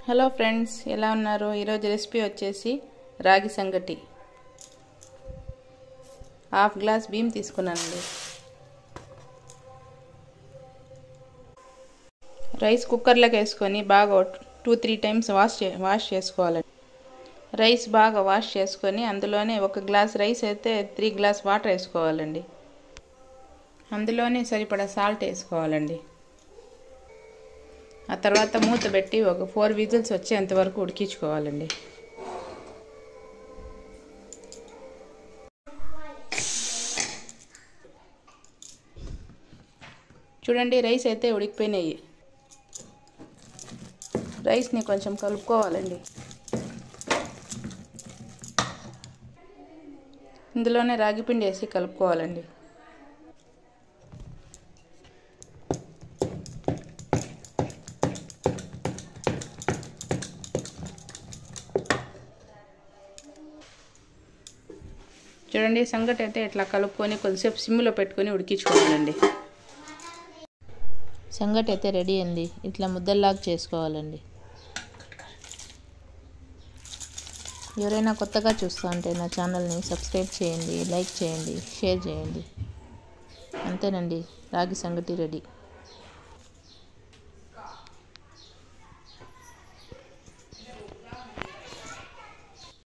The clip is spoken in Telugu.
హలో ఫ్రెండ్స్ ఎలా ఉన్నారు ఈరోజు రెసిపీ వచ్చేసి రాగి సంగటి హాఫ్ గ్లాస్ బియ్యం తీసుకున్నానండి రైస్ కుక్కర్లోకి వేసుకొని బాగా టూ త్రీ టైమ్స్ వాష్ చే వాష్ చేసుకోవాలండి రైస్ బాగా వాష్ చేసుకొని అందులోనే ఒక గ్లాస్ రైస్ అయితే త్రీ గ్లాస్ వాటర్ వేసుకోవాలండి అందులోనే సరిపడా సాల్ట్ వేసుకోవాలండి ఆ తర్వాత మూత పెట్టి ఒక ఫోర్ విజిల్స్ వచ్చేంత వరకు ఉడికించుకోవాలండి చూడండి రైస్ అయితే ఉడికిపోయినాయి రైస్ని కొంచెం కలుపుకోవాలండి ఇందులోనే రాగిపిండి వేసి కలుపుకోవాలండి చూడండి సంగటి అయితే ఇట్లా కలుపుకొని కొద్దిసేపు సిమ్లో పెట్టుకొని ఉడికించుకోవాలండి సంగటి అయితే రెడీ అండి ఇట్లా ముద్దల్లాగా చేసుకోవాలండి ఎవరైనా కొత్తగా చూస్తూ ఉంటే నా ఛానల్ని సబ్స్క్రైబ్ చేయండి లైక్ చేయండి షేర్ చేయండి అంతేనండి రాగి సంగటి రెడీ